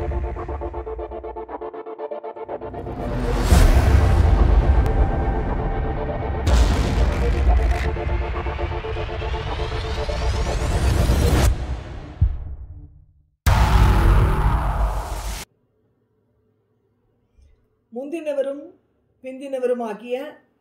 முந்தினவரும் பிந்தினவருமாகிய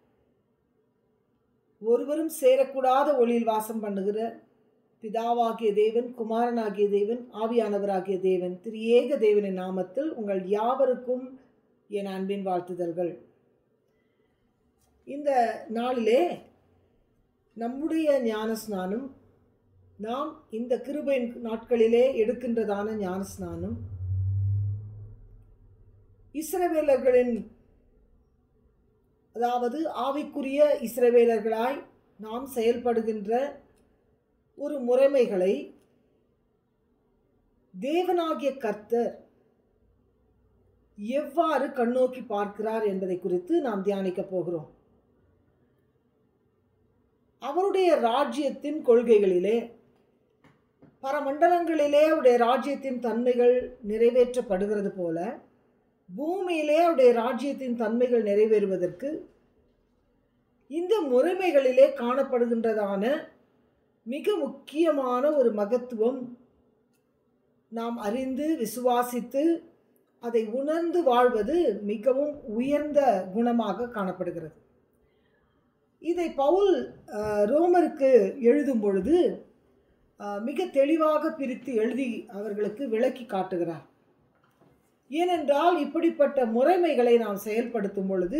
ஒருவரும் சேரக்கூடாத ஒளியில் வாசம் பண்ணுகிற பிதாவாகிய தேவன் குமாரனாகிய தேவன் ஆவியானவராகிய தேவன் திரியேக தேவனின் நாமத்தில் உங்கள் யாவருக்கும் என் அன்பின் வாழ்த்துதல்கள் இந்த நாளிலே நம்முடைய ஞானஸ்நானம் நாம் இந்த கிருபையின் நாட்களிலே எடுக்கின்றதான ஞானஸ்நானம் இஸ்ரவேலர்களின் அதாவது ஆவிக்குரிய இஸ்ரவேலர்களாய் நாம் செயல்படுகின்ற ஒரு முறைமைகளை தேவனாகிய கர்த்தர் எவ்வாறு கண்ணோக்கி பார்க்கிறார் என்பதை குறித்து நாம் தியானிக்க போகிறோம் அவருடைய ராஜ்யத்தின் கொள்கைகளிலே பரமண்டலங்களிலே அவருடைய ராஜ்யத்தின் தன்மைகள் நிறைவேற்றப்படுகிறது போல பூமியிலே அவருடைய ராஜ்யத்தின் தன்மைகள் நிறைவேறுவதற்கு இந்த முறைமைகளிலே காணப்படுகின்றதான மிக முக்கியமான ஒரு மகத்துவம் நாம் அறிந்து விசுவாசித்து அதை உணர்ந்து வாழ்வது மிகவும் உயர்ந்த குணமாக காணப்படுகிறது இதை பவுல் ரோமருக்கு எழுதும் பொழுது மிக தெளிவாக பிரித்து எழுதி அவர்களுக்கு விளக்கி காட்டுகிறார் ஏனென்றால் இப்படிப்பட்ட முறைமைகளை நாம் செயல்படுத்தும் பொழுது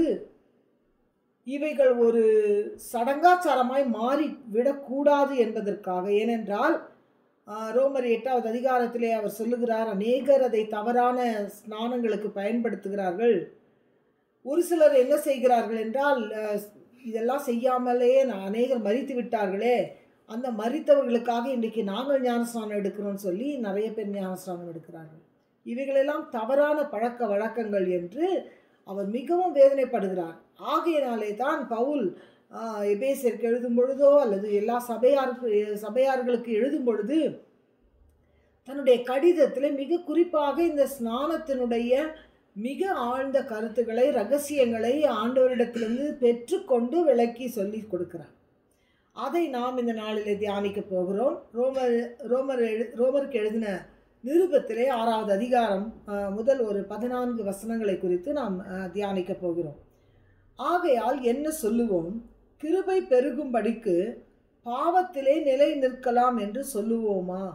இவைகள் ஒரு சடங்காச்சாரமாய் மாறி விடக்கூடாது என்பதற்காக ஏனென்றால் ரோமர் எட்டாவது அதிகாரத்திலே அவர் சொல்லுகிறார் அநேகர் அதை தவறான ஸ்நானங்களுக்கு பயன்படுத்துகிறார்கள் ஒரு சிலர் என்ன செய்கிறார்கள் என்றால் இதெல்லாம் செய்யாமலே அநேகர் மறித்து விட்டார்களே அந்த மறித்தவர்களுக்காக இன்றைக்கி நாங்கள் ஞானஸ்நானம் எடுக்கிறோம்னு சொல்லி நிறைய பேர் ஞானஸ்நானம் எடுக்கிறார்கள் இவைகளெல்லாம் தவறான பழக்க வழக்கங்கள் என்று அவர் மிகவும் வேதனைப்படுகிறார் ஆகையினாலே தான் பவுல் எபேசிற்கு எழுதும் பொழுதோ அல்லது எல்லா சபையாருக்கு சபையார்களுக்கு எழுதும் பொழுது தன்னுடைய கடிதத்தில் மிக குறிப்பாக இந்த ஸ்நானத்தினுடைய மிக ஆழ்ந்த கருத்துக்களை ரகசியங்களை ஆண்டவரிடத்திலிருந்து பெற்றுக்கொண்டு விளக்கி சொல்லி கொடுக்கிறார் அதை நாம் இந்த நாளில் தியானிக்க போகிறோம் ரோமர் ரோமர் எழு ரோமருக்கு எழுதின நிருபத்திலே ஆறாவது அதிகாரம் முதல் ஒரு பதினான்கு வசனங்களை குறித்து நாம் தியானிக்க போகிறோம் ஆகையால் என்ன சொல்லுவோம் கிருபை பெருகும்படிக்கு பாவத்திலே நிலை நிற்கலாம் என்று சொல்லுவோமா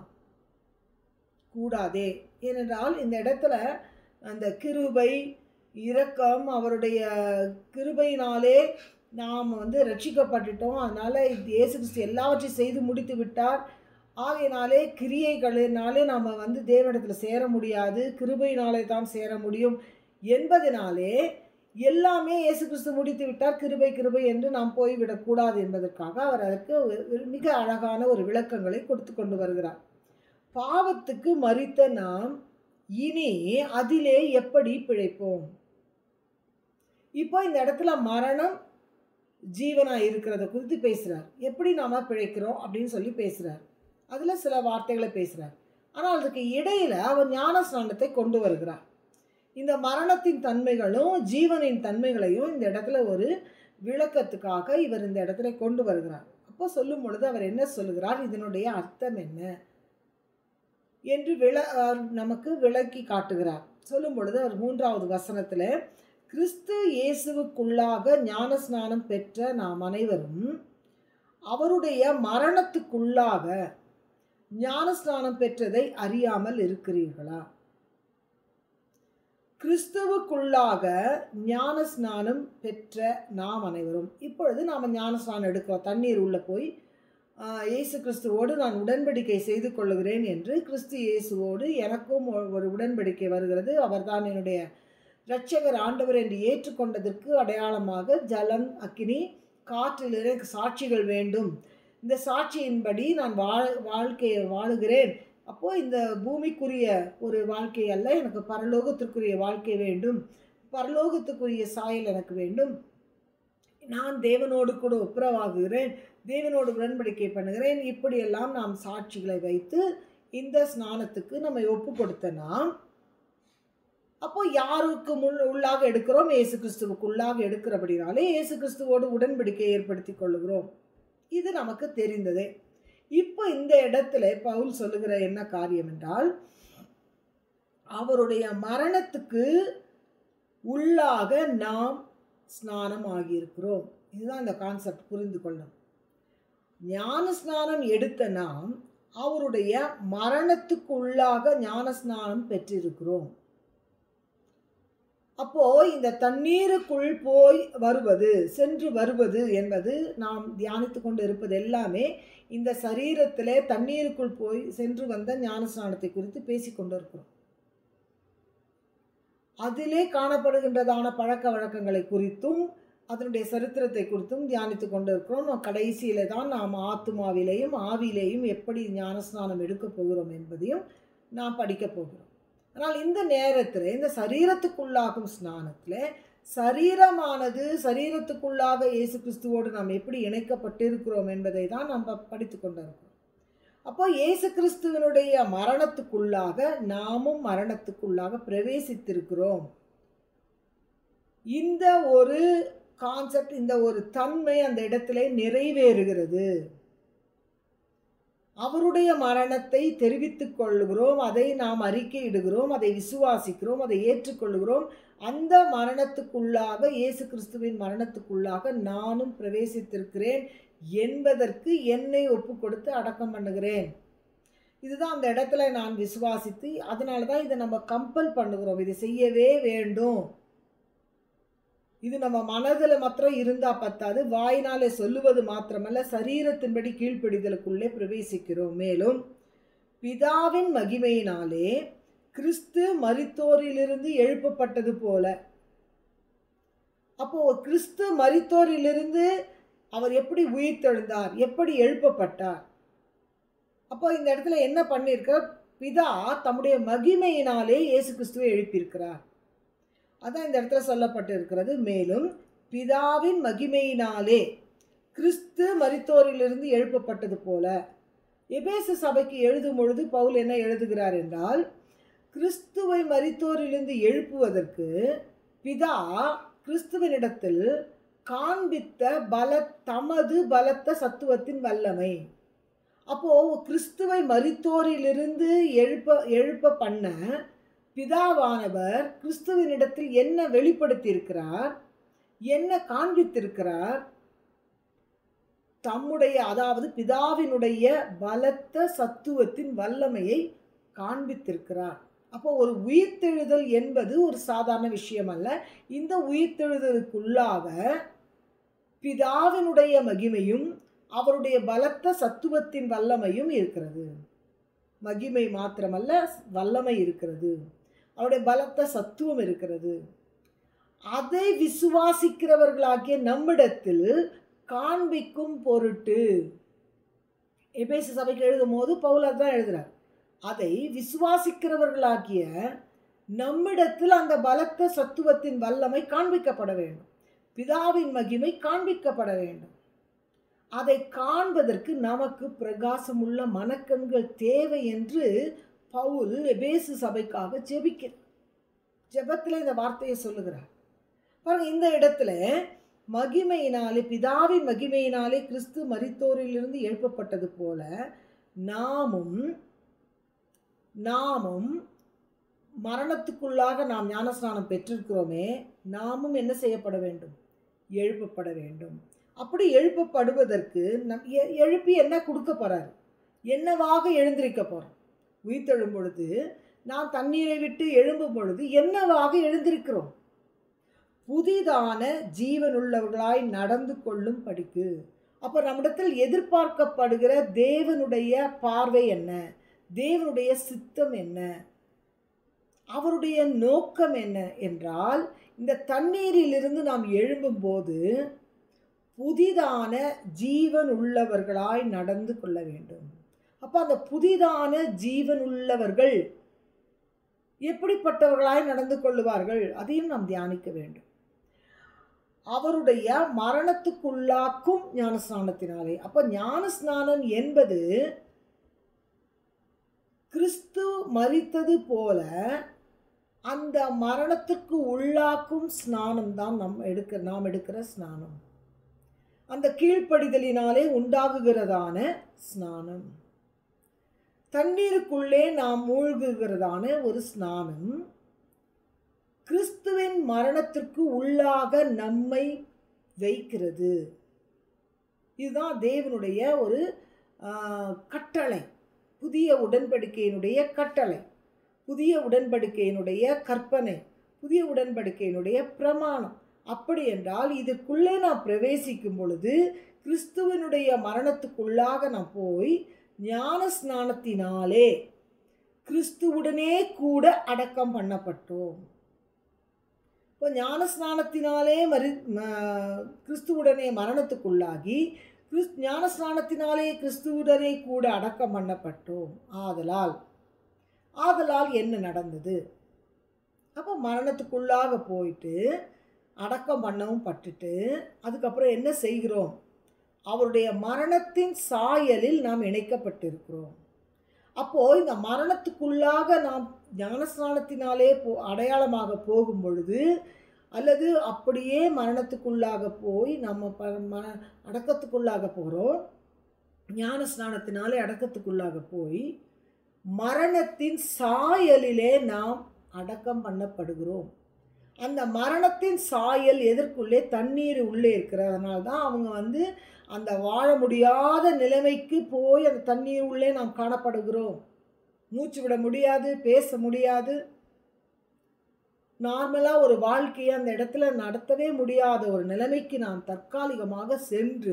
கூடாதே ஏனென்றால் இந்த இடத்துல அந்த கிருபை இரக்கம் அவருடைய கிருபையினாலே நாம் வந்து ரட்சிக்கப்பட்டுட்டோம் அதனால் இயேசு கிறிஸ்து எல்லாவற்றையும் செய்து முடித்து விட்டார் ஆகையினாலே கிரியைகளினாலே நாம் வந்து தேவனிடத்தில் சேர முடியாது கிருபையினாலே தான் சேர முடியும் என்பதனாலே எல்லாமே இயேசு கிறிஸ்து முடித்து விட்டார் கிருபை கிருபை என்று நாம் போய்விடக்கூடாது என்பதற்காக அவர் அதற்கு மிக அழகான ஒரு விளக்கங்களை கொடுத்து கொண்டு வருகிறார் பாவத்துக்கு மறித்த நாம் இனி அதிலே எப்படி பிழைப்போம் இப்போ இந்த இடத்துல மரணம் ஜீவனாக இருக்கிறத குறித்து பேசுகிறார் எப்படி நாம் பிழைக்கிறோம் அப்படின்னு சொல்லி பேசுகிறார் அதில் சில வார்த்தைகளை பேசுகிறார் ஆனால் அதுக்கு இடையில் அவர் ஞானஸ்நானத்தை கொண்டு வருகிறார் இந்த மரணத்தின் தன்மைகளும் ஜீவனின் தன்மைகளையும் இந்த இடத்துல ஒரு விளக்கத்துக்காக இவர் இந்த இடத்துல கொண்டு வருகிறார் அப்போ சொல்லும் பொழுது அவர் என்ன சொல்லுகிறார் இதனுடைய அர்த்தம் என்ன என்று விள நமக்கு விளக்கி காட்டுகிறார் சொல்லும் பொழுது அவர் மூன்றாவது வசனத்தில் கிறிஸ்து இயேசுவுக்குள்ளாக ஞானஸ்நானம் பெற்ற நாம் அனைவரும் அவருடைய மரணத்துக்குள்ளாக ஞானஸ்நானம் பெற்றதை அறியாமல் இருக்கிறீர்களா கிறிஸ்துவுக்குள்ளாக ஞான ஸ்நானம் பெற்ற நாம் அனைவரும் இப்பொழுது நாம் ஞான ஸ்நானம் எடுக்கிறோம் தண்ணீர் உள்ளே போய் இயேசு கிறிஸ்துவோடு நான் உடன்படிக்கை செய்து கொள்ளுகிறேன் என்று கிறிஸ்து இயேசுவோடு எனக்கும் ஒரு உடன்படிக்கை வருகிறது அவர்தான் என்னுடைய இரட்சகர் ஆண்டவர் என்று ஏற்றுக்கொண்டதற்கு அடையாளமாக ஜலம் அக்கினி காற்றில் எனக்கு சாட்சிகள் வேண்டும் இந்த சாட்சியின்படி நான் வாழ் வாழ்க்கையை வாழுகிறேன் அப்போது இந்த பூமிக்குரிய ஒரு வாழ்க்கை அல்ல எனக்கு பரலோகத்திற்குரிய வாழ்க்கை வேண்டும் பரலோகத்துக்குரிய சாயல் எனக்கு வேண்டும் நான் தேவனோடு கூட ஒப்புரவாகுகிறேன் தேவனோடு உடன்படிக்கை பண்ணுகிறேன் இப்படியெல்லாம் நாம் சாட்சிகளை வைத்து இந்த ஸ்நானத்துக்கு நம்மை ஒப்பு கொடுத்த நாம் அப்போ யாருக்கு முள் உள்ளாக எடுக்கிறோம் இயேசு கிறிஸ்துவுக்கு உள்ளாக எடுக்கிறபடினாலே இயேசு கிறிஸ்துவோடு உடன்படிக்கை ஏற்படுத்தி கொள்ளுகிறோம் இது நமக்கு தெரிந்ததே இப்போ இந்த இடத்துல பவுல் சொல்லுகிற என்ன காரியம் என்றால் அவருடைய மரணத்துக்கு உள்ளாக நாம் ஸ்நானம் ஆகியிருக்கிறோம் இதுதான் இந்த கான்செப்ட் புரிந்து கொள்ளணும் ஞான ஸ்நானம் எடுத்த நாம் அவருடைய மரணத்துக்கு உள்ளாக ஞான ஸ்நானம் பெற்றிருக்கிறோம் அப்போ இந்த தண்ணீருக்குள் போய் வருவது சென்று வருவது என்பது நாம் தியானித்து கொண்டு இருப்பது எல்லாமே இந்த சரீரத்திலே தண்ணீருக்குள் போய் சென்று வந்த ஞானஸ்நானத்தை குறித்து பேசி கொண்டிருக்கிறோம் அதிலே காணப்படுகின்றதான பழக்க வழக்கங்களை குறித்தும் அதனுடைய சரித்திரத்தை குறித்தும் தியானித்து கொண்டிருக்கிறோம் கடைசியில தான் நாம் ஆத்மாவிலேயும் ஆவியிலேயும் எப்படி ஞானஸ்நானம் எடுக்கப் போகிறோம் என்பதையும் நாம் படிக்கப் போகிறோம் ஆனால் இந்த நேரத்தில் இந்த சரீரத்துக்குள்ளாகும் ஸ்நானத்தில் சரீரமானது சரீரத்துக்குள்ளாக இயேசு கிறிஸ்துவோடு நாம் எப்படி இணைக்கப்பட்டிருக்கிறோம் என்பதை தான் நாம் படித்து கொண்டிருக்கிறோம் அப்போ இயேசு கிறிஸ்துவனுடைய மரணத்துக்குள்ளாக நாமும் மரணத்துக்குள்ளாக பிரவேசித்திருக்கிறோம் இந்த ஒரு கான்செப்ட் இந்த ஒரு தன்மை அந்த இடத்திலே நிறைவேறுகிறது அவருடைய மரணத்தை தெரிவித்துக் கொள்கிறோம் அதை நாம் அறிக்கையிடுகிறோம் அதை விசுவாசிக்கிறோம் அதை ஏற்றுக்கொள்கிறோம் அந்த மரணத்துக்குள்ளாக இயேசு கிறிஸ்துவின் மரணத்துக்குள்ளாக நானும் பிரவேசித்திருக்கிறேன் என்பதற்கு என்னை ஒப்பு கொடுத்து அடக்கம் பண்ணுகிறேன் இதுதான் அந்த இடத்துல நான் விசுவாசித்து அதனால தான் இதை நம்ம கம்பல் பண்ணுகிறோம் இதை செய்யவே வேண்டும் இது நம்ம மனதில் மாத்திரம் இருந்தால் பத்தாது வாயினாலே சொல்லுவது மாத்திரமல்ல சரீரத்தின்படி கீழ்ப்பிடிதலுக்குள்ளே பிரவேசிக்கிறோம் மேலும் பிதாவின் மகிமையினாலே கிறிஸ்து மரித்தோரிலிருந்து எழுப்பப்பட்டது போல அப்போ கிறிஸ்து மரித்தோரிலிருந்து அவர் எப்படி உயிர்த்தெழுந்தார் எப்படி எழுப்பப்பட்டார் அப்போ இந்த இடத்துல என்ன பண்ணியிருக்கார் பிதா தம்முடைய மகிமையினாலே இயேசு கிறிஸ்துவை எழுப்பியிருக்கிறார் அதான் இந்த இடத்துல சொல்லப்பட்டு இருக்கிறது மேலும் பிதாவின் மகிமையினாலே கிறிஸ்து மரித்தோரிலிருந்து எழுப்பப்பட்டது போல எபேசு சபைக்கு எழுதும் பொழுது பவுல் என்ன எழுதுகிறார் என்றால் கிறிஸ்துவை மரித்தோரிலிருந்து எழுப்புவதற்கு பிதா கிறிஸ்துவனிடத்தில் காண்பித்த பல தமது பலத்த சத்துவத்தின் வல்லமை அப்போ கிறிஸ்துவை மரித்தோரிலிருந்து எழுப்ப எழுப்ப பண்ண பிதாவானவர் கிறிஸ்துவனிடத்தில் என்ன வெளிப்படுத்தியிருக்கிறார் என்ன காண்பித்திருக்கிறார் தம்முடைய அதாவது பிதாவினுடைய பலத்த சத்துவத்தின் வல்லமையை காண்பித்திருக்கிறார் அப்போ ஒரு உயிர்த்தெழுதல் என்பது ஒரு சாதாரண விஷயம் அல்ல இந்த உயிர்த்தெழுதலுக்குள்ளாக பிதாவினுடைய மகிமையும் அவருடைய பலத்த சத்துவத்தின் வல்லமையும் இருக்கிறது மகிமை மாத்திரமல்ல வல்லமை இருக்கிறது அவருடைய பலத்த சத்துவம் இருக்கிறது அதை விசுவாசிக்கிறவர்களாகிய நம்மிடத்தில் காண்பிக்கும் பொருட்டு எபேசு சபைக்கு எழுதும் போது பவுலர் தான் எழுதுறார் அதை விசுவாசிக்கிறவர்களாகிய நம்மிடத்தில் அந்த பலத்த சத்துவத்தின் வல்லமை காண்பிக்கப்பட வேண்டும் பிதாவின் மகிமை காண்பிக்கப்பட வேண்டும் அதை காண்பதற்கு நமக்கு பிரகாசமுள்ள மனக்கண்கள் தேவை என்று பவுல் எபேசு சபைக்காக ஜெபிக்க ஜெபத்தில் இந்த வார்த்தையை சொல்லுகிறார் பாருங்க இந்த இடத்துல மகிமையினாலே பிதாவின் மகிமையினாலே கிறிஸ்து மரித்தோரிலிருந்து எழுப்பப்பட்டது போல நாமும் நாமும் மரணத்துக்குள்ளாக நாம் ஞானஸ்நானம் பெற்றிருக்கிறோமே நாமும் என்ன செய்யப்பட வேண்டும் எழுப்பப்பட வேண்டும் அப்படி எழுப்பப்படுவதற்கு நம் எ- எழுப்பி என்ன கொடுக்க போறாரு என்னவாக எழுந்திருக்க போறோம் உயிர்த்தெழும் பொழுது நாம் தண்ணீரை விட்டு எழும்பும் பொழுது என்னவாக எழுந்திருக்கிறோம் புதிதான ஜீவனுள்ளவர்களாய் நடந்து கொள்ளும் படிக்கு அப்போ நம்மிடத்தில் எதிர்பார்க்கப்படுகிற தேவனுடைய பார்வை என்ன தேவனுடைய சித்தம் என்ன அவருடைய நோக்கம் என்ன என்றால் இந்த தண்ணீரிலிருந்து நாம் எழும்பும்போது புதிதான ஜீவன் உள்ளவர்களாய் நடந்து கொள்ள வேண்டும் அப்போ அந்த புதிதான ஜீவன் உள்ளவர்கள் எப்படிப்பட்டவர்களாய் நடந்து கொள்ளுவார்கள் அதையும் நாம் தியானிக்க வேண்டும் அவருடைய மரணத்துக்குள்ளாக்கும் ஞானஸ்நானத்தினாலே அப்போ ஞானஸ்நானம் என்பது கிறிஸ்து மரித்தது போல அந்த அந்த மரணத்துக்கு உள்ளாக்கும் ஸ்நானம் தான் நம் எடுக்க நாம் எடுக்கிற ஸ்நானம் அந்த கீழ்ப்படிதலினாலே உண்டாகுகிறதான ஸ்நானம் தண்ணீருக்குள்ளே நாம் மூழ்குகிறதான ஒரு ஸ்நானம் கிறிஸ்துவின் மரணத்திற்கு உள்ளாக நம்மை வைக்கிறது இதுதான் தேவனுடைய ஒரு கட்டளை புதிய உடன்படிக்கையினுடைய கட்டளை புதிய உடன்படிக்கையினுடைய கற்பனை புதிய உடன்படிக்கையினுடைய பிரமாணம் அப்படி என்றால் இதுக்குள்ளே நான் பிரவேசிக்கும் பொழுது கிறிஸ்துவனுடைய மரணத்துக்குள்ளாக நான் போய் ஞான ஸ்நானத்தினாலே கிறிஸ்துவுடனே கூட அடக்கம் பண்ணப்பட்டோம் இப்போ ஞான ஸ்நானத்தினாலே மறி கிறிஸ்துவுடனே மரணத்துக்குள்ளாகி கிறிஸ் ஞான ஸ்நானத்தினாலே கிறிஸ்துவுடனே கூட அடக்கம் பண்ணப்பட்டோம் ஆதலால் ஆதலால் என்ன நடந்தது அப்போ மரணத்துக்குள்ளாக போயிட்டு அடக்கம் பண்ணவும் பட்டுட்டு அதுக்கப்புறம் என்ன செய்கிறோம் அவருடைய மரணத்தின் சாயலில் நாம் இணைக்கப்பட்டிருக்கிறோம் அப்போது இந்த மரணத்துக்குள்ளாக நாம் ஞானஸ்நானத்தினாலே போ அடையாளமாக போகும் பொழுது அல்லது அப்படியே மரணத்துக்குள்ளாக போய் நம்ம ப ம அடக்கத்துக்குள்ளாக போகிறோம் ஞான ஸ்நானத்தினாலே அடக்கத்துக்குள்ளாக போய் மரணத்தின் சாயலிலே நாம் அடக்கம் பண்ணப்படுகிறோம் அந்த மரணத்தின் சாயல் எதற்குள்ளே தண்ணீர் உள்ளே இருக்கிறதுனால தான் அவங்க வந்து அந்த வாழ முடியாத நிலைமைக்கு போய் அந்த தண்ணீர் உள்ளே நாம் காணப்படுகிறோம் மூச்சு விட முடியாது பேச முடியாது நார்மலாக ஒரு வாழ்க்கையை அந்த இடத்துல நடத்தவே முடியாத ஒரு நிலைமைக்கு நாம் தற்காலிகமாக சென்று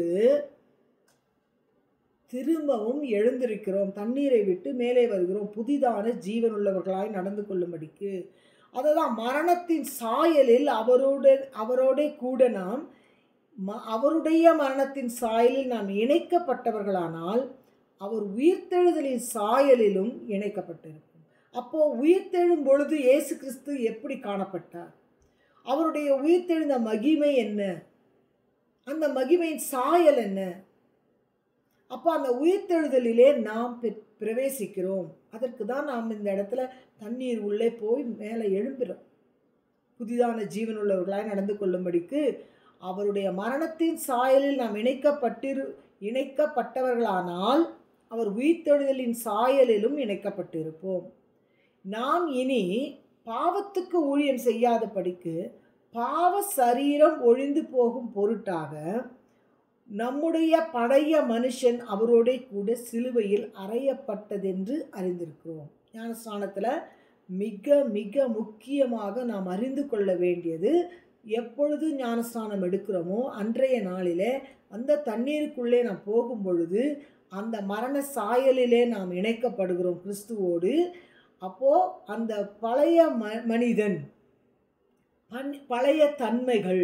திரும்பவும் எழுந்திருக்கிறோம் தண்ணீரை விட்டு மேலே வருகிறோம் புதிதான ஜீவனுள்ளவர்களாய் நடந்து கொள்ளும்படிக்கு அததான் மரணத்தின் சாயலில் அவரோட அவரோட கூட நாம் ம அவருடைய மரணத்தின் சாயலில் நாம் இணைக்கப்பட்டவர்களானால் அவர் உயிர்த்தெழுதலின் சாயலிலும் இணைக்கப்பட்டிருக்கும் அப்போ உயிர்த்தெழும் பொழுது இயேசு கிறிஸ்து எப்படி காணப்பட்டார் அவருடைய உயிர்த்தெழுந்த மகிமை என்ன அந்த மகிமையின் சாயல் என்ன அப்போ அந்த உயிர்த்தெழுதலிலே நாம் பிரவேசிக்கிறோம் அதற்கு தான் நாம் இந்த இடத்துல தண்ணீர் உள்ளே போய் மேலே எழும்புகிறோம் புதிதான ஜீவனுள்ளவர்களாய் நடந்து கொள்ளும்படிக்கு அவருடைய மரணத்தின் சாயலில் நாம் இணைக்கப்பட்டிரு இணைக்கப்பட்டவர்களானால் அவர் உயிர்த்தெழுதலின் சாயலிலும் இணைக்கப்பட்டிருப்போம் நாம் இனி பாவத்துக்கு ஊழியம் செய்யாதபடிக்கு பாவ சரீரம் ஒழிந்து போகும் பொருட்டாக நம்முடைய பழைய மனுஷன் அவரோட கூட சிலுவையில் அறையப்பட்டதென்று அறிந்திருக்கிறோம் ஞானஸ்நானத்தில் மிக மிக முக்கியமாக நாம் அறிந்து கொள்ள வேண்டியது எப்பொழுது ஞானஸ்நானம் எடுக்கிறோமோ அன்றைய நாளிலே அந்த தண்ணீருக்குள்ளே நாம் போகும் பொழுது அந்த மரண சாயலிலே நாம் இணைக்கப்படுகிறோம் கிறிஸ்துவோடு அப்போது அந்த பழைய ம மனிதன் பன் பழைய தன்மைகள்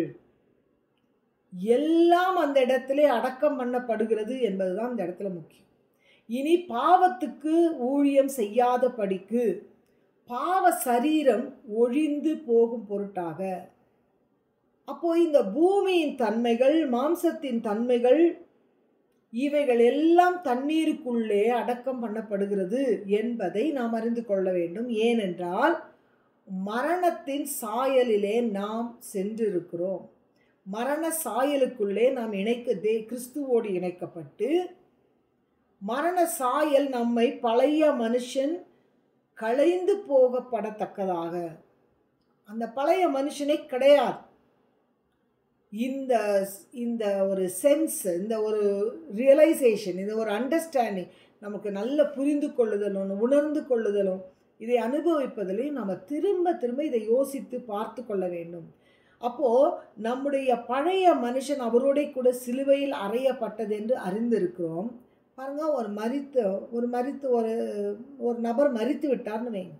எல்லாம் அந்த இடத்துல அடக்கம் பண்ணப்படுகிறது என்பதுதான் இந்த இடத்துல முக்கியம் இனி பாவத்துக்கு ஊழியம் செய்யாத படிக்கு பாவ சரீரம் ஒழிந்து போகும் பொருட்டாக அப்போ இந்த பூமியின் தன்மைகள் மாம்சத்தின் தன்மைகள் இவைகள் எல்லாம் தண்ணீருக்குள்ளே அடக்கம் பண்ணப்படுகிறது என்பதை நாம் அறிந்து கொள்ள வேண்டும் ஏனென்றால் மரணத்தின் சாயலிலே நாம் சென்றிருக்கிறோம் மரண சாயலுக்குள்ளே நாம் இணைக்க தே கிறிஸ்துவோடு இணைக்கப்பட்டு மரண சாயல் நம்மை பழைய மனுஷன் களைந்து போகப்படத்தக்கதாக அந்த பழைய மனுஷனே கிடையாது இந்த இந்த ஒரு சென்ஸ் இந்த ஒரு ரியலைசேஷன் இந்த ஒரு அண்டர்ஸ்டாண்டிங் நமக்கு நல்ல புரிந்து கொள்ளுதலும் உணர்ந்து கொள்ளுதலும் இதை அனுபவிப்பதிலையும் நம்ம திரும்ப திரும்ப இதை யோசித்து பார்த்து கொள்ள வேண்டும் அப்போது நம்முடைய பழைய மனுஷன் அவரோட கூட சிலுவையில் அறையப்பட்டது என்று அறிந்திருக்கிறோம் பாருங்க ஒரு மறித்து ஒரு மறித்து ஒரு ஒரு நபர் மறித்து விட்டார்னு வைங்க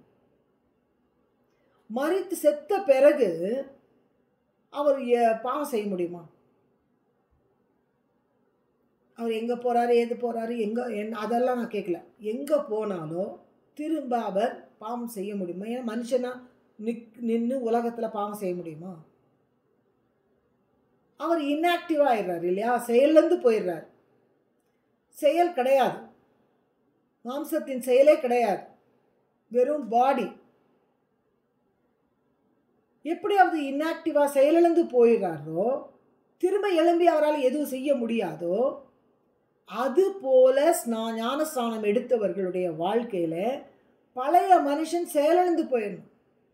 மறித்து செத்த பிறகு அவர் பாவம் செய்ய முடியுமா அவர் எங்கே போகிறாரு ஏது போகிறாரு எங்கே என் அதெல்லாம் நான் கேட்கல எங்கே போனாலும் திரும்ப அவர் பாவம் செய்ய முடியுமா ஏன்னா மனுஷனா நிக் நின்று உலகத்தில் பாவம் செய்ய முடியுமா அவர் இன்ஆக்டிவ் ஆயிடுறாரு இல்லையா செயல்லேருந்து போயிடுறார் செயல் கிடையாது மாம்சத்தின் செயலே கிடையாது வெறும் பாடி எப்படியாவது இன்ஆக்டிவாக செயலிழந்து போயிடுறாரோ திரும்ப எழும்பி அவரால் எதுவும் செய்ய முடியாதோ அது போல ஸ்நா ஞானஸ்நானம் எடுத்தவர்களுடைய வாழ்க்கையில் பழைய மனுஷன் செயலிழந்து போயிடணும்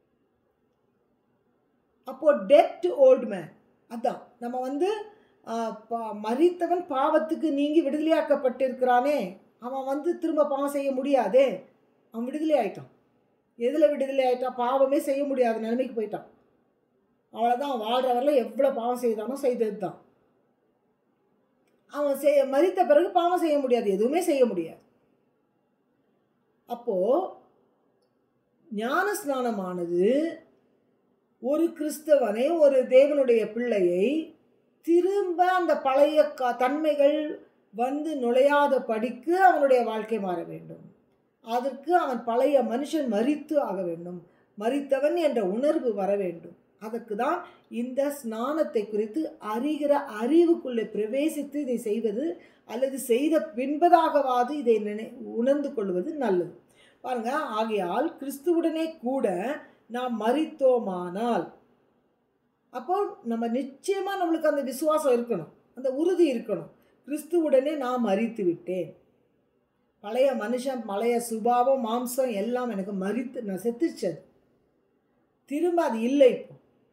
அப்போ டெட் ஓல்டு மேன் அதான் நம்ம வந்து ஆஹ், பா- மரித்தவன் பாவத்துக்கு நீங்கி விடுதலையாக்கப்பட்டிருக்கிறானே அவன் வந்து திரும்ப பாவம் செய்ய முடியாதே அவன் விடுதலை ஆயிட்டான் எதில் விடுதலை ஆயிட்டான் பாவமே செய்ய முடியாத நிலைமைக்கு போயிட்டான் அவ்வளோதான் வாழ்கிற வரல எவ்வளோ பாவம் செய்தானோ செய்தது தான் அவன் செய் மரித்த பிறகு பாவம் செய்ய முடியாது எதுவுமே செய்ய முடியாது அப்போது ஞான ஸ்நானமானது ஒரு கிறிஸ்தவனை ஒரு தேவனுடைய பிள்ளையை திரும்ப அந்த பழைய க தன்மைகள் வந்து நுழையாத படிக்கு அவனுடைய வாழ்க்கை மாற வேண்டும் அதற்கு அவன் பழைய மனுஷன் மரித்து ஆக வேண்டும் மரித்தவன் என்ற உணர்வு வர வேண்டும் அதற்கு தான் இந்த ஸ்நானத்தை குறித்து அறிகிற அறிவுக்குள்ளே பிரவேசித்து இதை செய்வது அல்லது செய்த பின்பதாகவாது இதை நினை உணர்ந்து கொள்வது நல்லது பாருங்க ஆகையால் கிறிஸ்துவுடனே கூட நாம் மரித்தோமானால் அப்போ நம்ம நிச்சயமா நம்மளுக்கு அந்த விசுவாசம் இருக்கணும் அந்த உறுதி இருக்கணும் கிறிஸ்துவுடனே நான் மரித்து விட்டேன் பழைய மனுஷன் பழைய சுபாவம் மாம்சம் எல்லாம் எனக்கு மரித்து நான் செத்துச்சது திரும்ப அது இல்லை இப்போ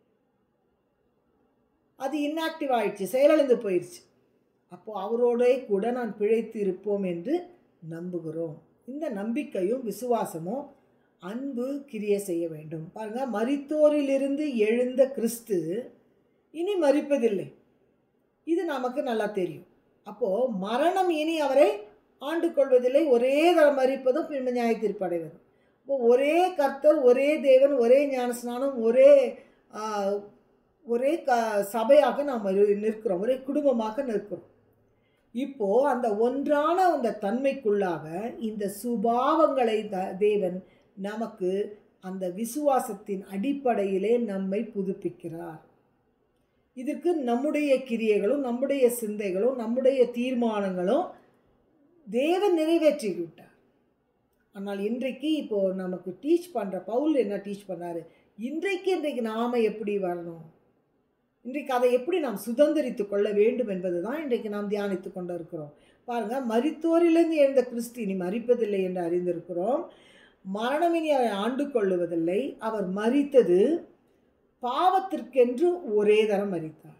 அது இன்ஆக்டிவ் ஆயிடுச்சு செயலிழந்து போயிடுச்சு அப்போ அவரோட கூட நான் பிழைத்து இருப்போம் என்று நம்புகிறோம் இந்த நம்பிக்கையும் விசுவாசமும் அன்பு கிரிய செய்ய வேண்டும் பாருங்க மரித்தோரிலிருந்து எழுந்த கிறிஸ்து இனி மரிப்பதில்லை இது நமக்கு நல்லா தெரியும் அப்போ மரணம் இனி அவரை ஆண்டு கொள்வதில்லை ஒரே தரம் மறிப்பதும் பின்பு நியாயத்தீர்ப்படைவதும் இப்போ ஒரே கர்த்தர் ஒரே தேவன் ஒரே ஞானஸ்நானம் ஒரே ஆ, ஒரே க சபையாக நாம் இரு- நிற்கிறோம் ஒரே குடும்பமாக நிற்கிறோம் இப்போ அந்த ஒன்றான அந்த தன்மைக்குள்ளாக இந்த சுபாவங்களை த தேவன் நமக்கு அந்த விசுவாசத்தின் அடிப்படையிலே நம்மை புதுப்பிக்கிறார் இதற்கு நம்முடைய கிரியைகளும் நம்முடைய சிந்தைகளும் நம்முடைய தீர்மானங்களும் தேவன் நிறைவேற்றி விட்டார் ஆனால் இன்றைக்கு இப்போ நமக்கு டீச் பண்ணுற பவுல் என்ன டீச் பண்ணாரு இன்றைக்கு இன்றைக்கு நாம எப்படி வரணும் இன்றைக்கு அதை எப்படி நாம் சுதந்திரித்து கொள்ள வேண்டும் என்பது தான் இன்றைக்கு நாம் தியானித்து கொண்டு இருக்கிறோம் பாருங்க மரித்தோரிலிருந்து எழுந்த கிறிஸ்து இனி மரிப்பதில்லை என்று அறிந்திருக்கிறோம் மரணம் இனி அவரை ஆண்டு கொள்ளுவதில்லை அவர் மரித்தது பாவத்திற்கென்று ஒரே தரம் மரித்தார்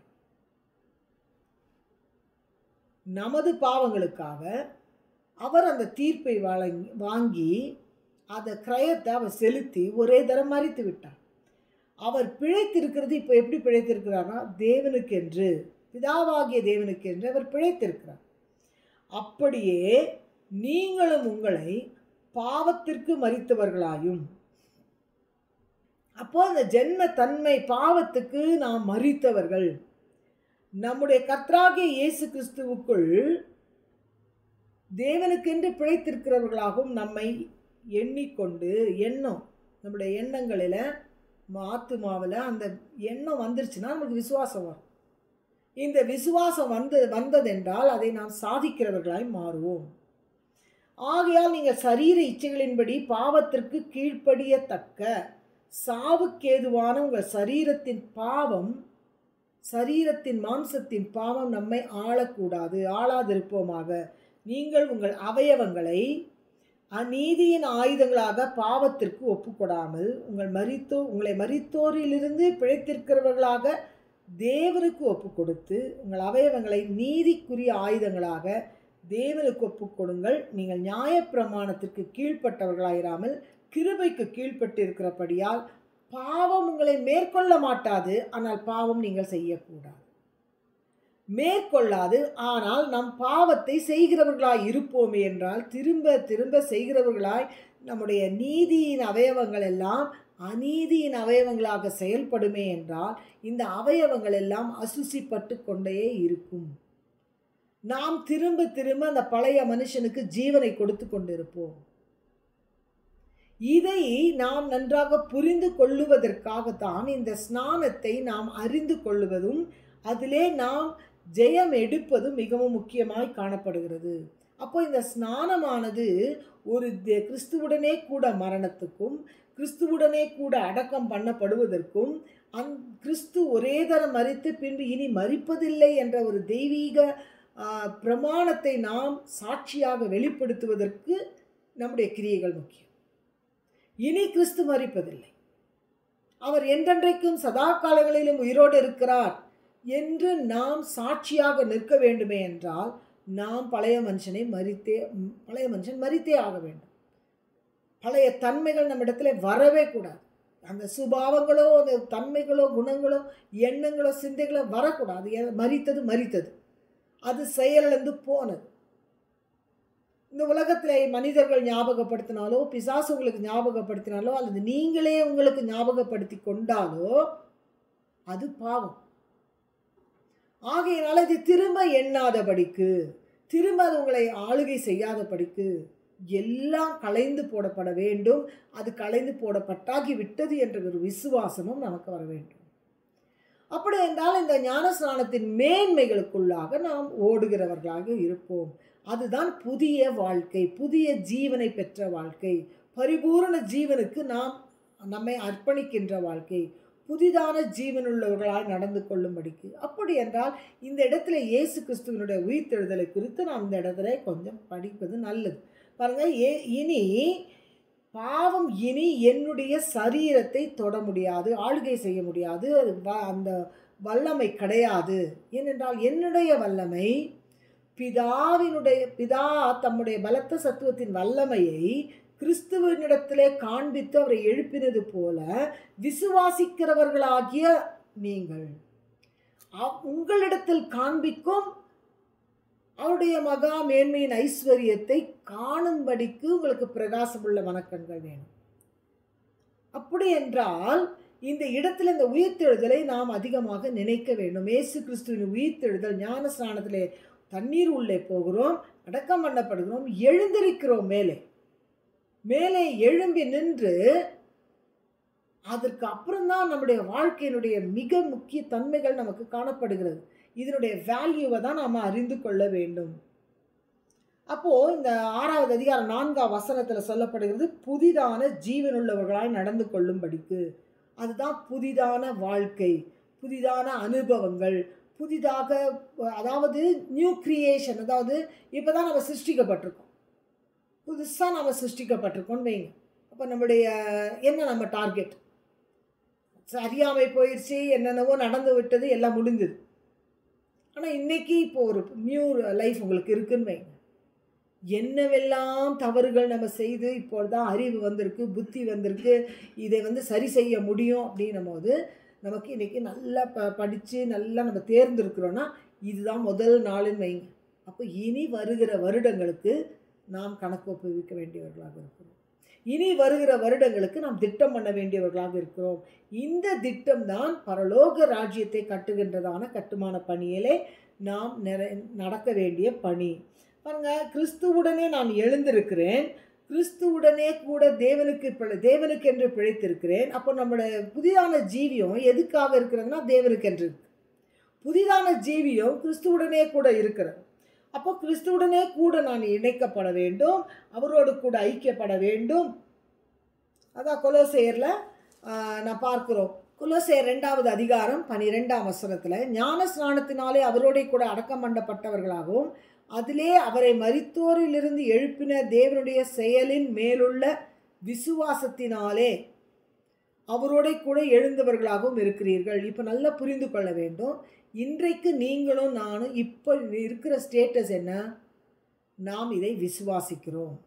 நமது பாவங்களுக்காக அவர் அந்த தீர்ப்பை வழங்கி வாங்கி அந்த கிரயத்தை அவர் செலுத்தி ஒரே தரம் மறித்து விட்டார் அவர் பிழைத்திருக்கிறது இப்போ எப்படி பிழைத்திருக்கிறார்னா தேவனுக்கென்று பிதாவாகிய தேவனுக்கென்று அவர் பிழைத்திருக்கிறார் அப்படியே நீங்களும் உங்களை பாவத்திற்கு மறித்தவர்களாயும் அப்போ அந்த ஜென்ம தன்மை பாவத்துக்கு நாம் மறித்தவர்கள் நம்முடைய கர்த்தராகிய இயேசு கிறிஸ்துவுக்குள் தேவனுக்கென்று பிழைத்திருக்கிறவர்களாகவும் நம்மை எண்ணிக்கொண்டு எண்ணம் நம்முடைய எண்ணங்களில் ஆத்துமாவில் அந்த எண்ணம் வந்துருச்சுன்னா நமக்கு விசுவாசம் வரும் இந்த விசுவாசம் வந்து வந்ததென்றால் அதை நாம் சாதிக்கிறவர்களாய் மாறுவோம் ஆகையால் நீங்கள் சரீர இச்சைகளின்படி பாவத்திற்கு கீழ்ப்படியத்தக்க சாவுக்கேதுவான உங்கள் சரீரத்தின் பாவம் சரீரத்தின் மாம்சத்தின் பாவம் நம்மை ஆளக்கூடாது ஆளாதிருப்போமாக நீங்கள் உங்கள் அவயவங்களை அநீதியின் ஆயுதங்களாக பாவத்திற்கு ஒப்புக்கொடாமல் உங்கள் மரித்தோ உங்களை மரித்தோரிலிருந்து பிழைத்திருக்கிறவர்களாக தேவனுக்கு ஒப்பு கொடுத்து உங்கள் அவயவங்களை நீதிக்குரிய ஆயுதங்களாக தேவனுக்கு ஒப்புக் கொடுங்கள் நீங்கள் நியாயப்பிரமாணத்திற்கு கீழ்ப்பட்டவர்களாயிராமல் கிருபைக்கு கீழ்ப்பட்டு இருக்கிறபடியால் பாவம் உங்களை மேற்கொள்ள மாட்டாது ஆனால் பாவம் நீங்கள் செய்யக்கூடாது மேற்கொள்ளாது ஆனால் நம் பாவத்தை செய்கிறவர்களாய் இருப்போமே என்றால் திரும்ப திரும்ப செய்கிறவர்களாய் நம்முடைய நீதியின் அவயவங்கள் எல்லாம் அநீதியின் அவயவங்களாக செயல்படுமே என்றால் இந்த அவயவங்கள் எல்லாம் அசுசிப்பட்டு கொண்டே இருக்கும் நாம் திரும்ப திரும்ப அந்த பழைய மனுஷனுக்கு ஜீவனை கொடுத்து கொண்டிருப்போம் இதை நாம் நன்றாக புரிந்து கொள்ளுவதற்காகத்தான் இந்த ஸ்நானத்தை நாம் அறிந்து கொள்ளுவதும் அதிலே நாம் ஜெயம் எடுப்பதும் மிகவும் முக்கியமாய் காணப்படுகிறது அப்போ இந்த ஸ்நானமானது ஒரு தே- கிறிஸ்துவுடனே கூட மரணத்துக்கும் கிறிஸ்துவுடனே கூட அடக்கம் பண்ணப்படுவதற்கும் அந் கிறிஸ்து ஒரே தரம் மறித்து பின்பு இனி மறிப்பதில்லை என்ற ஒரு தெய்வீக ஆ, பிரமாணத்தை நாம் சாட்சியாக வெளிப்படுத்துவதற்கு நம்முடைய கிரியைகள் முக்கியம் இனி கிறிஸ்து மறிப்பதில்லை அவர் என்றென்றைக்கும் சதா காலங்களிலும் உயிரோடு இருக்கிறார் என்று நாம் சாட்சியாக நிற்க வேண்டுமே என்றால் நாம் பழைய மனுஷனை மறித்தே ம், பழைய மனுஷன் மறித்தே ஆக வேண்டும் பழைய தன்மைகள் நம்மிடத்துல வரவே கூடாது அந்த சுபாவங்களோ அந்த தன்மைகளோ குணங்களோ எண்ணங்களோ சிந்தைகளோ வரக்கூடாது ஏன் மறித்தது மறித்தது அது செயலிழந்து போனது இந்த உலகத்தில் மனிதர்கள் ஞாபகப்படுத்தினாலோ பிசாசு உங்களுக்கு ஞாபகப்படுத்தினாலோ அல்லது நீங்களே உங்களுக்கு ஞாபகப்படுத்தி கொண்டாலோ அது பாவம் ஆகையினால இது திரும்ப எண்ணாதபடிக்கு திரும்ப அது உங்களை ஆளுகை செய்யாதபடிக்கு எல்லாம் களைந்து போடப்பட வேண்டும் அது களைந்து போடப்பட்டாகி விட்டது என்ற ஒரு விசுவாசமும் நமக்கு வர வேண்டும் அப்படி என்றால் இந்த ஞானஸ்நானத்தின் மேன்மைகளுக்குள்ளாக நாம் ஓடுகிறவர்களாக இருப்போம் அதுதான் புதிய வாழ்க்கை புதிய ஜீவனை பெற்ற வாழ்க்கை பரிபூரண ஜீவனுக்கு நாம் நம்மை அர்ப்பணிக்கின்ற வாழ்க்கை புதிதான ஜீவனுள்ளவர்களாய் நடந்து கொள்ளும்படிக்கு அப்படி என்றால் இந்த இடத்துல இயேசு கிறிஸ்துவனுடைய உயிர்த்தெழுதலை குறித்து நாம் இந்த இடத்துல கொஞ்சம் படிப்பது நல்லது பாருங்க ஏ இனி பாவம் இனி என்னுடைய சரீரத்தை தொட முடியாது ஆளுகை செய்ய முடியாது அது வ- அந்த வல்லமை கிடையாது ஏனென்றால் என்னுடைய வல்லமை பிதாவினுடைய பிதா தம்முடைய பலத்த சத்துவத்தின் வல்லமையை கிறிஸ்துவனிடத்திலே காண்பித்து அவரை எழுப்பினது போல விசுவாசிக்கிறவர்களாகிய நீங்கள் அவ்- உங்களிடத்தில் காண்பிக்கும் அவருடைய மகா மேன்மையின் ஐஸ்வர்யத்தை காணும்படிக்கு உங்களுக்கு பிரகாசமுள்ள மனக்கண்கள் வேணும் அப்படி என்றால் இந்த இடத்துல இந்த உயிர்த்தெழுதலை நாம் அதிகமாக நினைக்க வேண்டும் இயேசு கிறிஸ்துவின் உயிர்த்தெழுதல் ஞானஸ்நானத்திலே தண்ணீர் உள்ளே போகிறோம் அடக்கம் பண்ணப்படுகிறோம் எழுந்திருக்கிறோம் மேலே மேலே எழும்பி நின்று அதற்கு அப்புறம்தான் நம்முடைய வாழ்க்கையினுடைய மிக முக்கிய தன்மைகள் நமக்கு காணப்படுகிறது இதனுடைய வேல்யூவை தான் நாம் அறிந்து கொள்ள வேண்டும் அப்போ இந்த ஆறாவது அதிகாரம் நான்காம் வசனத்துல சொல்லப்படுகிறது புதிதான ஜீவனுள்ளவர்களாய் நடந்து கொள்ளும்படிக்கு அதுதான் புதிதான வாழ்க்கை புதிதான அனுபவங்கள் புதிதாக அதாவது நியூ கிரியேஷன் அதாவது இப்பதான் நம்ம சிருஷ்டிக்கப்பட்டிருக்கோம் புதுசாக நம்ம சிருஷ்டிக்கப்பட்டிருக்கோம்னு வைங்க அப்போ நம்முடைய என்ன நம்ம டார்கெட் அறியாமை போயிடுச்சு என்னென்னவோ நடந்து விட்டது எல்லாம் முடிஞ்சது ஆனால் இன்னைக்கு இப்போ ஒரு நியூ லைஃப் உங்களுக்கு இருக்குன்னு வைங்க என்னவெல்லாம் தவறுகள் நம்ம செய்து இப்பொழுதுதான் அறிவு வந்திருக்கு புத்தி வந்திருக்கு இதை வந்து சரி செய்ய முடியும் அப்படின்னும் போது நமக்கு இன்றைக்கி நல்லா ப படித்து நல்லா நம்ம தேர்ந்தெடுக்கிறோன்னா இதுதான் முதல் நாளுன்னு வைங்க அப்போ இனி வருகிற வருடங்களுக்கு நாம் கணக்கு ஒப்புவிக்க வேண்டியவர்களாக இருக்கிறோம் இனி வருகிற வருடங்களுக்கு நாம் திட்டம் பண்ண வேண்டியவர்களாக இருக்கிறோம் இந்த திட்டம் தான் பரலோக ராஜ்யத்தை கட்டுகின்றதான கட்டுமான பணியிலே நாம் நிற நடக்க வேண்டிய பணி பாருங்க கிறிஸ்துவுடனே நான் எழுந்திருக்கிறேன் கிறிஸ்துவுடனே கூட தேவனுக்கு பிழை தேவனுக்கு என்று பிழைத்திருக்கிறேன் அப்போ நம்மளோட புதிதான ஜீவியம் எதுக்காக இருக்கிறதுனா தேவனுக்கு என்று இருக்கு புதிதான ஜீவியம் கிறிஸ்துவுடனே கூட இருக்கிறது அப்போ கிறிஸ்துவுடனே கூட நான் இணைக்கப்பட வேண்டும் அவரோடு கூட ஐக்கியப்பட வேண்டும் அதான் கொலோசேயரில் நான் பார்க்குறோம் கொலோசேயர் ரெண்டாவது அதிகாரம் பனிரெண்டாம் வசனத்தில் ஞான ஸ்நானத்தினாலே அவரோட கூட அடக்கம் பண்ணப்பட்டவர்களாகவும் அதிலே அவரை மரித்தோரிலிருந்து எழுப்பின தேவனுடைய செயலின் மேலுள்ள விசுவாசத்தினாலே அவரோட கூட எழுந்தவர்களாகவும் இருக்கிறீர்கள் இப்போ நல்லா புரிந்து கொள்ள வேண்டும் இன்றைக்கு நீங்களும் நானும் இப்போ இருக்கிற ஸ்டேட்டஸ் என்ன நாம் இதை விசுவாசிக்கிறோம்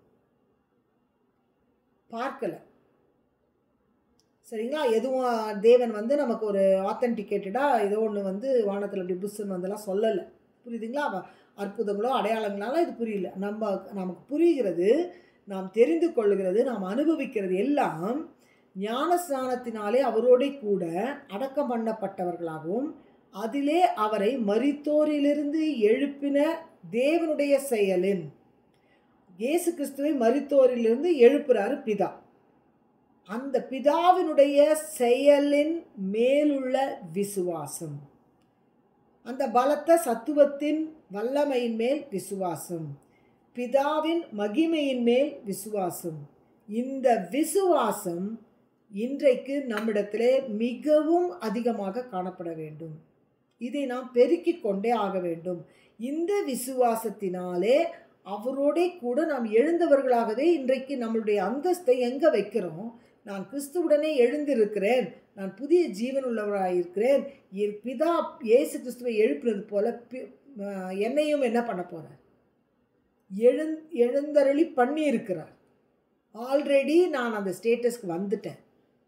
பார்க்கல சரிங்களா எதுவும் தேவன் வந்து நமக்கு ஒரு ஆத்தன்டிகேட்டடாக ஏதோ ஒன்று வந்து வானத்தில் அப்படி புஷ்ஷுன்னு வந்தெல்லாம் சொல்லலை புரியுதுங்களா அவ அற்புதங்களோ அடையாளங்களால இது புரியல நம்ம நமக்கு புரிகிறது நாம் தெரிந்து கொள்ளுகிறது நாம் அனுபவிக்கிறது எல்லாம் ஞான ஸ்நானத்தினாலே அவரோட கூட அடக்கம் பண்ணப்பட்டவர்களாகவும் அதிலே அவரை மரித்தோரிலிருந்து எழுப்பின தேவனுடைய செயலின் இயேசு கிறிஸ்துவை மரித்தோரிலிருந்து எழுப்புறாரு பிதா அந்த பிதாவினுடைய செயலின் மேலுள்ள விசுவாசம் அந்த பலத்த சத்துவத்தின் வல்லமையின் மேல் விசுவாசம் பிதாவின் மகிமையின் மேல் விசுவாசம் இந்த விசுவாசம் இன்றைக்கு நம்மிடத்திலே மிகவும் அதிகமாக காணப்பட வேண்டும் இதை நாம் பெருக்கிக் கொண்டே ஆக வேண்டும் இந்த விசுவாசத்தினாலே அவரோடே கூட நாம் எழுந்தவர்களாகவே இன்றைக்கு நம்மளுடைய அந்தஸ்தை எங்கே வைக்கிறோம் நான் கிறிஸ்துவுடனே எழுந்திருக்கிறேன் நான் புதிய ஜீவன் உள்ளவராயிருக்கிறேன் என் பிதா இயேசு கிறிஸ்துவை எழுப்புறது போல பி- ஆஹ் என்னையும் என்ன பண்ண போகிறார் எழுந் எழுந்தருளி பண்ணியிருக்கிறார் ஆல்ரெடி நான் அந்த ஸ்டேட்டஸ்க்கு வந்துட்டேன்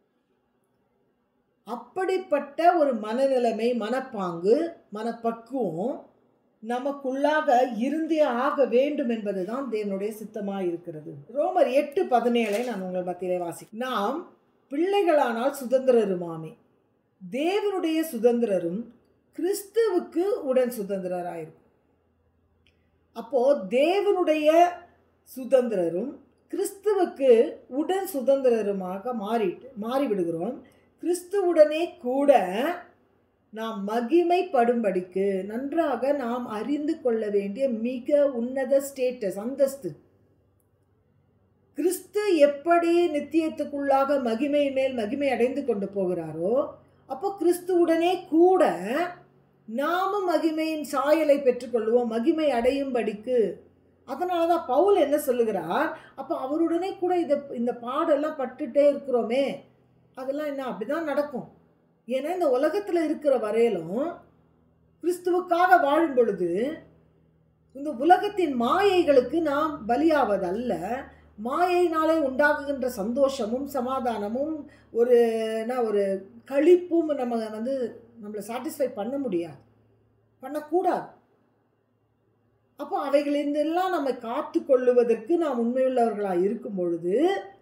அப்படிப்பட்ட ஒரு மனநிலைமை மனப்பாங்கு மனப்பக்குவம் நமக்குள்ளாக இருந்தே ஆக வேண்டும் என்பதுதான் தேவனுடைய சித்தமாக இருக்கிறது ரோமர் எட்டு பதினேழை நான் உங்கள் மத்தியிலே வாசி நாம் பிள்ளைகளானால் சுதந்திரருமாமே தேவனுடைய சுதந்திரரும் கிறிஸ்துவுக்கு உடன் சுதந்திரராயிருக்கும் அப்போ தேவனுடைய சுதந்திரரும் கிறிஸ்துவுக்கு உடன் சுதந்திரருமாக மாறிட்டு மாறிவிடுகிறோம் கிறிஸ்துவுடனே கூட நாம் மகிமைப்படும்படிக்கு நன்றாக நாம் அறிந்து கொள்ள வேண்டிய மிக உன்னத ஸ்டேட்டஸ் அந்தஸ்து கிறிஸ்து எப்படி நித்தியத்துக்குள்ளாக மகிமை மேல் மகிமை அடைந்து கொண்டு போகிறாரோ அப்போ கிறிஸ்துவுடனே கூட நாமும் மகிமையின் சாயலை பெற்றுக்கொள்வோம் மகிமை அடையும்படிக்கு அதனால தான் பவுல் என்ன சொல்லுகிறார் அப்போ அவருடனே கூட இதை இந்த பாடெல்லாம் பட்டுட்டே இருக்கிறோமே அதெல்லாம் என்ன அப்படிதான் நடக்கும் ஏன்னா இந்த உலகத்தில் இருக்கிற வரையிலும் கிறிஸ்துவுக்காக வாழும் பொழுது இந்த உலகத்தின் மாயைகளுக்கு நாம் பலியாவதல்ல மாயையினாலே உண்டாகுகின்ற சந்தோஷமும் சமாதானமும் ஒரு என்ன ஒரு களிப்பும் நம்ம வந்து நம்மளை சாட்டிஸ்ஃபை பண்ண முடியாது பண்ணக்கூடாது அப்போ அவைகளிருந்தெல்லாம் நம்மை காத்து கொள்ளுவதற்கு நாம் உண்மையுள்ளவர்களாக இருக்கும் பொழுது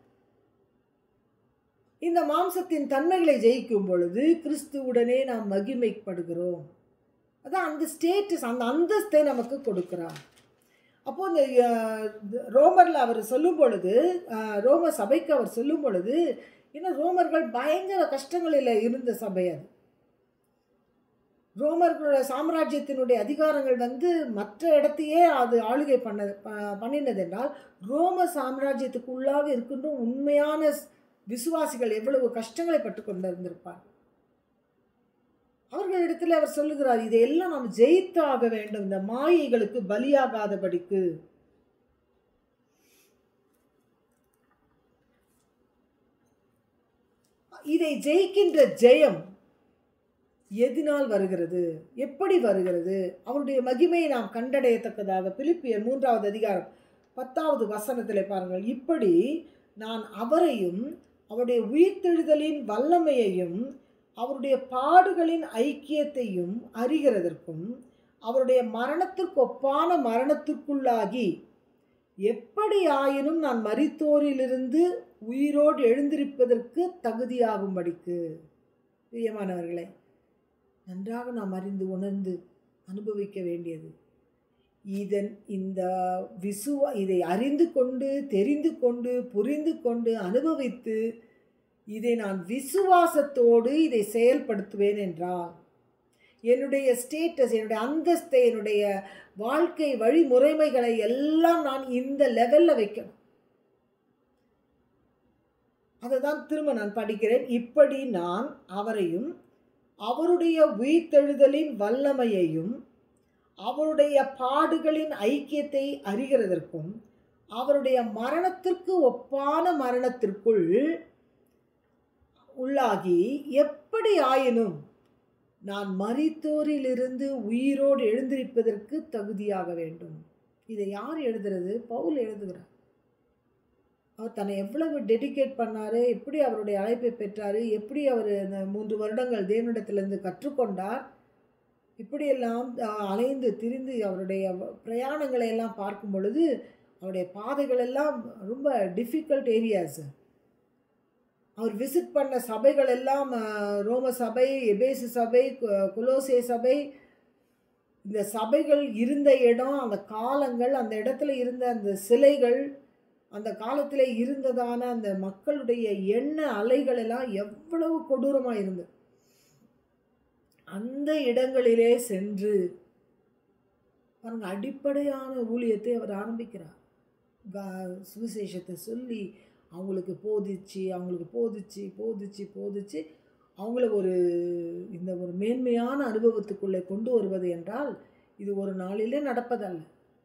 இந்த மாம்சத்தின் தன்மைகளை ஜெயிக்கும் பொழுது கிறிஸ்துவுடனே நாம் மகிமைப்படுகிறோம் அதான் அந்த ஸ்டேட்டஸ் அந்த அந்தஸ்தை நமக்கு கொடுக்கிறார் அப்போ இந்த அஹ், ரோமரில் அவர் சொல்லும் பொழுது அஹ், ரோம சபைக்கு அவர் சொல்லும் பொழுது ஏன்னா ரோமர்கள் பயங்கர கஷ்டங்களில் இருந்த சபை அது ரோமர்களோட சாம்ராஜ்யத்தினுடைய அதிகாரங்கள் வந்து மற்ற இடத்தையே அது ஆளுகை பண்ண ப- பண்ணினது என்றால் ரோம சாம்ராஜ்யத்துக்குள்ளாக இருக்கின்ற உண்மையான ஸ்- விசுவாசிகள் எவ்வளவு கஷ்டங்களை பட்டு கொண்டிருந்திருப்பார் அவர்களிடத்தில் அவர் சொல்லுகிறார் இதையெல்லாம் நாம் ஜெயித்தாக வேண்டும் இந்த மாயைகளுக்கு பலியாகாதபடிக்கு இதை ஜெயிக்கின்ற ஜெயம் எதினால் வருகிறது எப்படி வருகிறது அவருடைய மகிமையை நாம் கண்டடையத்தக்கதாக பிலிப்பியர் மூன்றாவது அதிகாரம் பத்தாவது வசனத்தில் பாருங்கள் இப்படி நான் அவரையும் அவருடைய உயிர்த்தெழுதலின் வல்லமையையும் அவருடைய பாடுகளின் ஐக்கியத்தையும் அறிகிறதற்கும் அவருடைய மரணத்திற்கு ஒப்பான மரணத்திற்குள்ளாகி எப்படி ஆயினும் நான் மரித்தோரிலிருந்து உயிரோடு எழுந்திருப்பதற்கு தகுதியாகும்படிக்கு பிரியமானவர்களே நன்றாக நாம் அறிந்து உணர்ந்து அனுபவிக்க வேண்டியது இதன் இந்த விசுவா இதை அறிந்து கொண்டு தெரிந்து கொண்டு புரிந்து கொண்டு அனுபவித்து இதை நான் விசுவாசத்தோடு இதை செயல்படுத்துவேன் என்றால் என்னுடைய ஸ்டேட்டஸ் என்னுடைய அந்தஸ்தை என்னுடைய வாழ்க்கை வழிமுறைமைகளை எல்லாம் நான் இந்த லெவலில் வைக்கணும் அதை தான் திரும்ப நான் படிக்கிறேன் இப்படி நான் அவரையும் அவருடைய உயிர்த்தெழுதலின் வல்லமையையும் அவருடைய பாடுகளின் ஐக்கியத்தை அறிகிறதற்கும் அவருடைய மரணத்திற்கு ஒப்பான மரணத்திற்குள் உள்ளாகி எப்படி ஆயினும் நான் மரித்தோரிலிருந்து உயிரோடு எழுந்திருப்பதற்கு தகுதியாக வேண்டும் இதை யார் எழுதுறது பவுல் எழுதுகிறார் அவர் தன்னை எவ்வளவு டெடிகேட் பண்ணார் எப்படி அவருடைய அழைப்பை பெற்றார் எப்படி அவர் இந்த மூன்று வருடங்கள் தேவனிடத்திலிருந்து கற்றுக்கொண்டார் இப்படியெல்லாம் அஹ், அலைந்து திரிந்து அவருடைய வ- பிரயாணங்களை எல்லாம் பார்க்கும் பொழுது அவருடைய பாதைகள் எல்லாம் ரொம்ப டிஃபிகல்ட் ஏரியாஸ் அவர் விசிட் பண்ண சபைகள் எல்லாம் அஹ், ரோம சபை எபேசு சபை கு- குலோசே சபை இந்த சபைகள் இருந்த இடம் அந்த காலங்கள் அந்த இடத்துல இருந்த அந்த சிலைகள் அந்த காலத்தில் இருந்ததான அந்த மக்களுடைய எண்ண அலைகள் எல்லாம் எவ்வளவு கொடூரமாக இருந்தது அந்த இடங்களிலே சென்று பாருங்க அடிப்படையான ஊழியத்தை அவர் ஆரம்பிக்கிறார் கா சுவிசேஷத்தை சொல்லி அவங்களுக்கு போதிச்சு அவங்களுக்கு போதிச்சு போதிச்சு போதிச்சு அவங்கள ஒரு இந்த ஒரு மேன்மையான அனுபவத்துக்குள்ளே கொண்டு வருவது என்றால் இது ஒரு நாளிலே நடப்பதல்ல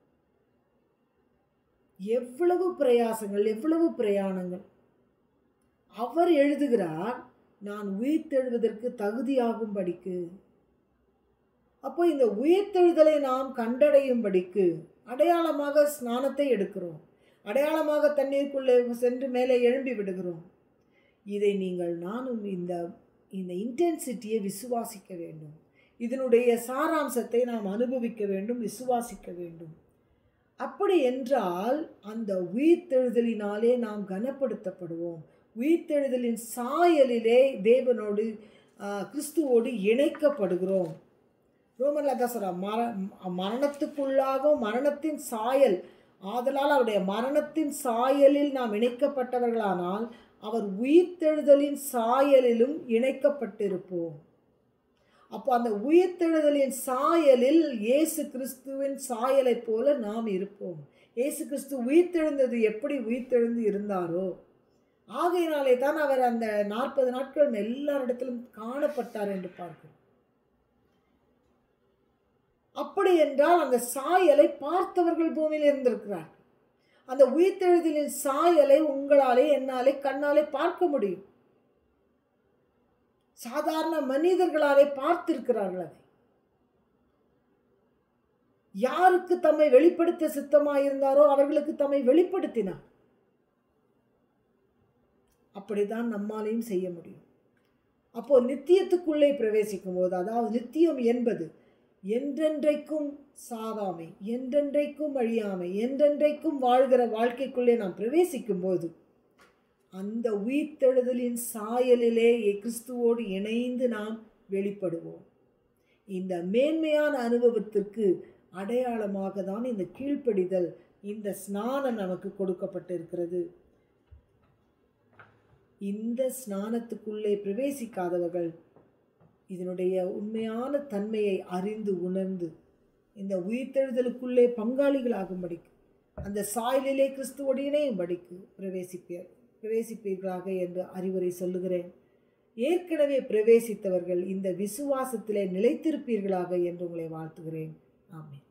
எவ்வளவு பிரயாசங்கள் எவ்வளவு பிரயாணங்கள் அவர் எழுதுகிறார் நான் உயிர்த்தெழுவதற்கு தகுதியாகும்படிக்கு அப்போ இந்த உயிர்த்தெழுதலை நாம் கண்டடையும்படிக்கு அடையாளமாக ஸ்நானத்தை எடுக்கிறோம் அடையாளமாக தண்ணீருக்குள்ளே சென்று மேலே எழும்பி விடுகிறோம் இதை நீங்கள் நானும் இந்த இந்த இன்டென்சிட்டியை விசுவாசிக்க வேண்டும் இதனுடைய சாராம்சத்தை நாம் அனுபவிக்க வேண்டும் விசுவாசிக்க வேண்டும் அப்படி என்றால் அந்த உயிர்த்தெழுதலினாலே நாம் கனப்படுத்தப்படுவோம் உயிர்த்தெழுதலின் சாயலிலே தேவனோடு கிறிஸ்துவோடு இணைக்கப்படுகிறோம் ரோமன் அதான் சொல்கிறார் மர மரணத்துக்குள்ளாகவும் மரணத்தின் சாயல் ஆதலால் அவருடைய மரணத்தின் சாயலில் நாம் இணைக்கப்பட்டவர்களானால் அவர் உயிர்த்தெழுதலின் சாயலிலும் இணைக்கப்பட்டிருப்போம் அப்போ அந்த உயிர்த்தெழுதலின் சாயலில் இயேசு கிறிஸ்துவின் சாயலைப் போல நாம் இருப்போம் இயேசு கிறிஸ்து உயிர்த்தெழுந்தது எப்படி உயிர்த்தெழுந்து இருந்தாரோ ஆகையினாலே தான் அவர் அந்த நாற்பது நாட்கள் எல்லாரிடத்திலும் காணப்பட்டார் என்று பார்க்கிறோம் அப்படி என்றால் அந்த சாயலை பார்த்தவர்கள் பூமியில் இருந்திருக்கிறார் அந்த உயிர்த்தெழுதலின் சாயலை உங்களாலே என்னாலே கண்ணாலே பார்க்க முடியும் சாதாரண மனிதர்களாலே பார்த்திருக்கிறார்கள் அதை யாருக்கு தம்மை வெளிப்படுத்த சித்தமாயிருந்தாரோ அவர்களுக்கு தம்மை வெளிப்படுத்தினார் அப்படிதான் நம்மாலையும் செய்ய முடியும் அப்போ நித்தியத்துக்குள்ளே பிரவேசிக்கும் போது அதாவது நித்தியம் என்பது என்றென்றைக்கும் சாவாமை என்றென்றைக்கும் அழியாமை என்றென்றைக்கும் வாழ்கிற வாழ்க்கைக்குள்ளே நாம் பிரவேசிக்கும் போது அந்த உயிர்த்தெழுதலின் சாயலிலே கிறிஸ்துவோடு இணைந்து நாம் வெளிப்படுவோம் இந்த மேன்மையான அனுபவத்திற்கு அடையாளமாக தான் இந்த கீழ்ப்படிதல் இந்த ஸ்நானம் நமக்கு கொடுக்கப்பட்டிருக்கிறது இந்த ஸ்நானத்துக்குள்ளே பிரவேசிக்காதவர்கள் இதனுடைய உண்மையான தன்மையை அறிந்து உணர்ந்து இந்த உயிர்த்தெழுதலுக்குள்ளே பங்காளிகளாகும்படிக்கு அந்த சாயலிலே கிறிஸ்துவோடு இணையும்படிக்கு பிரவேசிப்பீர் பிரவேசிப்பீர்களாக என்று அறிவுரை சொல்லுகிறேன் ஏற்கனவே பிரவேசித்தவர்கள் இந்த விசுவாசத்திலே நிலைத்திருப்பீர்களாக என்று உங்களை வாழ்த்துகிறேன் ஆமென்